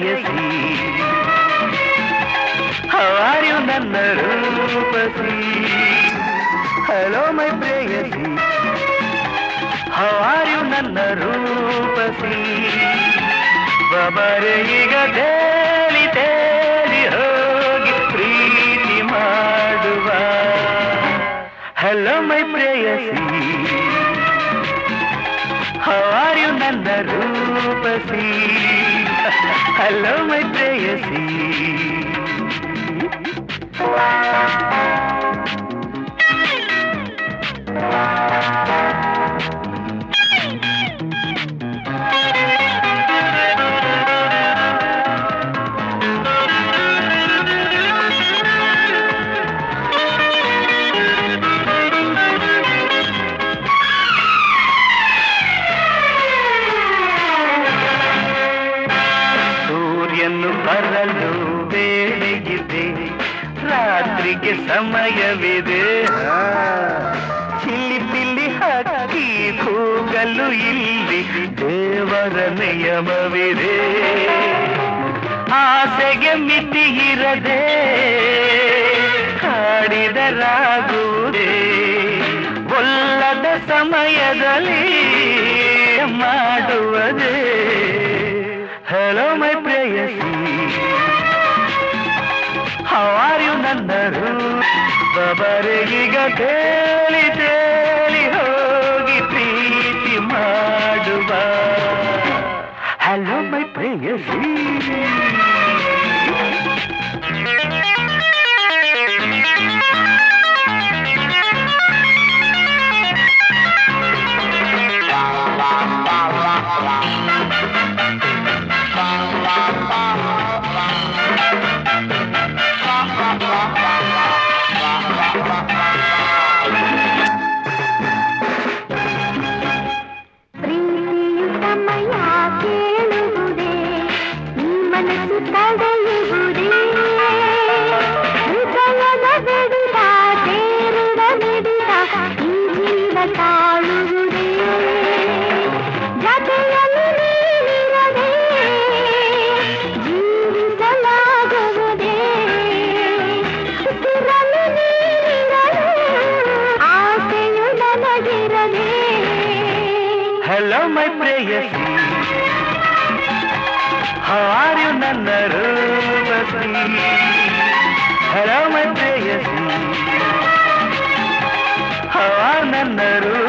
ಪ್ರೇಯಸಿ ಹವಾರ್ಯು ನನ್ನ ರೂಪಸಿ hello my ಪ್ರೇಯಸಿ ಹವಾರ್ಯು ನನ್ನ ರೂಪಸಿ ಬಬರೆ ಈಗ ತೇಲಿ ತೇಲಿ ಹೋಗಿ ಪ್ರೀತಿ ಮಾಡುವ ಹಲೋ ಮೈ ಪ್ರೇಯಸಿ ಹವಾರ್ಯು ನನ್ನ ರೂಪಸಿ ಹಲೋ ಮೈ ಪ್ರೇಯಸಿ ಸೂರ್ಯನು ಬರಲು ಬೇಳೆಗಿದೆ ರಾತ್ರಿಗೆ ಸಮಯವಿದೆ ಆ, ಚಿಲ್ಲಿ ಪಿಲ್ಲಿ ಹಕ್ಕಿ ಕೂಗಲು ಇಲ್ಲಿ ದೇವರ ನಿಯಮವಿದೆ ಆಸೆಗೆ ಮಿತಿ ಇರದೆ ಕಾಡಿದರಾಗುವುದೇ ಒಲ್ಲದ ಸಮಯದಲ್ಲಿ ಮಾಡುವುದೇ ಹಲೋ ಮೈ ಪ್ರೇಯಸಿ ಹವಾರ್ಯು ನನ್ನರು ಬಬರೆಗೀಗ ತೇಲಿ ತೇಲಿ ಹೋಗಿ ಪ್ರೀತಿ ಮಾಡುವ ಹಲೋ ಮೈ ಪ್ರೇಯಸಿ ಪ್ರೀತಿಯು ಸಮಯ ಕೇಳುವುದೇ ಈ ಮನಸ್ಸು ತಡೆಯುವುದೇ ಹೃದಯದ ಬೆಡಿದ ಸೇರುವ ಮಿಡಿದ ಈ ಜೀವ ತಾಳುವುದೇ ಜತೆಯಲ್ಲಿ ನೀನಿರದೆ ಜೀವಿಸಲಾಗುವುದೇ ಉಸಿರಲು ನೀನಿರಲು ಆಸೆಯು ನನಗಿರದೆ ಹಲೋ ಮೈ ಪ್ರೇಯಸಿ ಹಾರ್ಯು ನನ್ನ ರೂಪಸಿ ಹಲೋ ಮೈ ಪ್ರೇಯಸಿ ಹವಾ ನನ್ನ ರೂಪ